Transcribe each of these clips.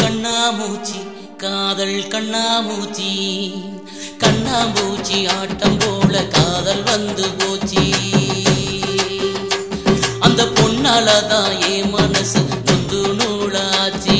கண்ணாமூச்சி காதல் கண்ணாமூச்சி கண்ணாமூச்சி ஆட்டம் போல காதல் வந்து போச்சு அந்த பொன்னாலதான் என் மனசு நொந்து நூலாச்சு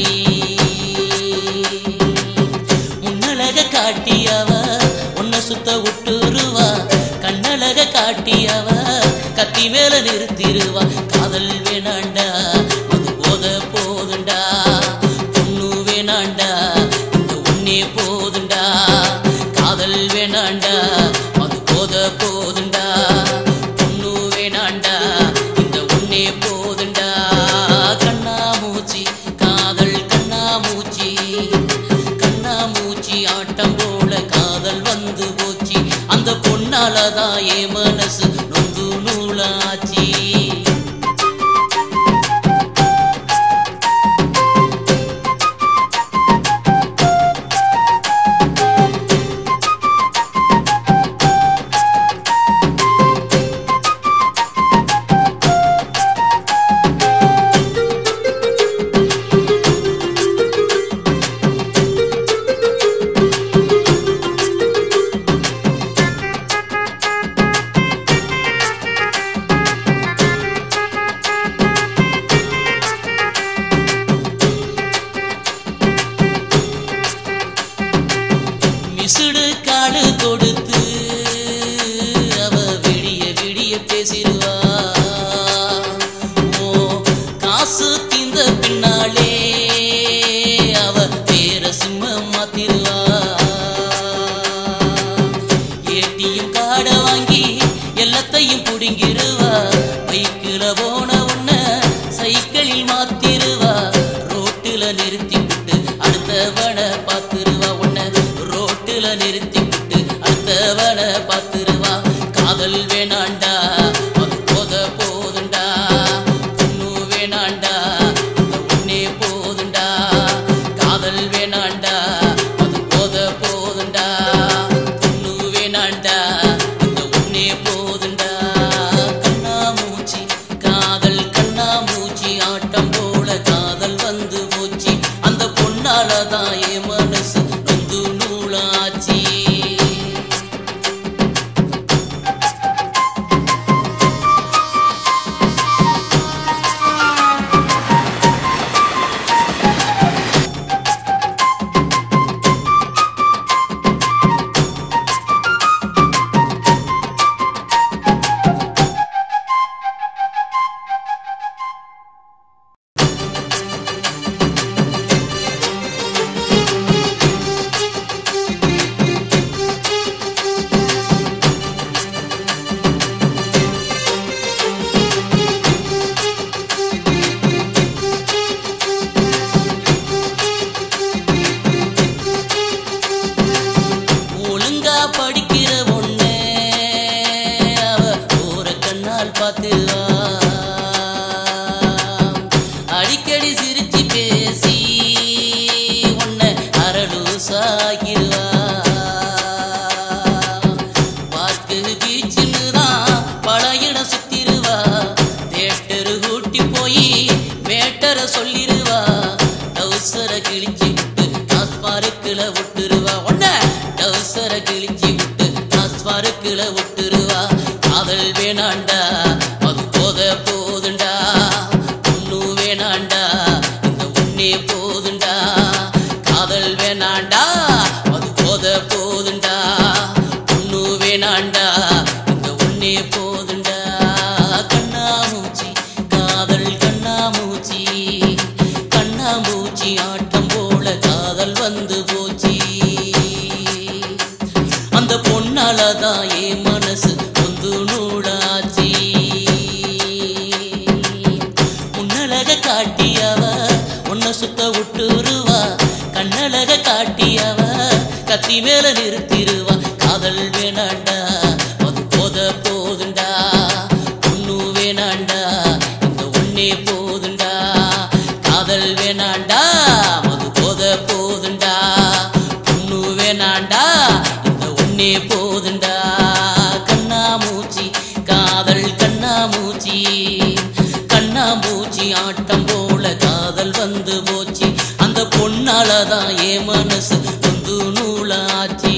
முன்னழக காட்டியவ உன்னை சுத்த விட்டுருவா கண்ணழக காட்டியவ கத்தி மேல நிறுத்திருவா காதல் வேணாண்டா அது போத போதுண்டா பொண்ணு வேணாண்டா இந்த ஒன்னே போதுண்டா காதல் வேணாண்டா அது போத போதுண்டா பொண்ணு வேணாண்டா இந்த ஒன்னே போதுண்டா கண்ணாமூச்சி காதல் கண்ணாமூச்சி கண்ணாமூச்சி ஆட்டம் போல காதல் வந்து போச்சு அந்த பொன்னாலதான் என் மனசு நொந்து நூலாச்சி மிசுடு காடு கொடுத்து அவ விடிய விடிய பேசிடுவா ஓ காசு தீந்த பின்னாலே அவ பேர சிம்ம மாத்திருவா ஏடிஎம் கார்டை வாங்கி எல்லாத்தையும் புடுங்கிருவா பைக்கில் போன உன்ன சைக்கிளில் மாத்திருவா ரோட்டுல நிறுத்தி விட்டு அடுத்தவன பார்த்துருவா உன்ன ரோட்டுல நிறுத்தி விட்டு அடுத்தவன பார்த்துருவா காதல் வேணாண்டா அது போத போதுண்டா பொண்ணு வேணாண்டா இந்த ஒன்னே போதுண்டா காதல் வேணாண்டா அது போத போதுண்டா பொண்ணு வேணாண்டா இந்த ஒன்னே போதுண்டா கண்ணாமூச்சி காதல் கண்ணாமூச்சி ஆட்டம் போல காதல் வந்து போச்சு அந்த பொன்னாலதான் என் மனசு நொந்து நூலாச்சி ஒழுங்கா படிக்கிற ஒண்ணு அவ ஓர கண்ணால் பார்த்துவா அடிக்கடி சிரிச்சு பேசி உன்னை அரலூசாகிருவா பார்க்கு பீச்சுன்னு தான் பல இடம் சுத்திருவா தேட்டரு கூட்டி போய் மேட்டரை சொல்லிருவா டவுசர கிழிச்சு விட்டு நாஸ்பாருக்குல விட்டுருவா உன்ன டவுசர கிழிச்சு விட்டு நாஸ்பாருக்குல விட்டுருவா காதல் வேணாண்டா அது போத போதுண்டா பொண்ணு வேணாண்டா இந்த ஒன்னே போதுண்டா காதல் வேணாண்டா அது போத போதுண்டா பொண்ணு வேணாண்டா இந்த ஒன்னே போதுண்டா கண்ணாமூச்சி காதல் கண்ணாமூச்சி கண்ணாமூச்சி ஆட்டம் போல காதல் வந்து போச்சு அந்த பொன்னாலதான் என் மனசு கொந்து நூடாச்சி முன்னழக காட்டியவ உன்னை சுத்த விட்டுருவா கண்ணழக காட்டியவ கத்தி மேல நிறுத்திருவா காதல் வேணாண்டா அது போத போதுண்டா பொண்ணு வேணாண்டா இந்த ஒன்னே போதுண்டா காதல் வேணாண்டா அது போத போதுண்டா பொண்ணு வேணாண்டா இந்த ஒன்னே போதுண்டா கண்ணாமூச்சி காதல் கண்ணாமூச்சி கண்ணாமூச்சி ஆட்டம் போல காதல் வந்து போச்சு அந்த அந்த பொண்ணாலதான் என் மனசு நொந்து நூலாச்சு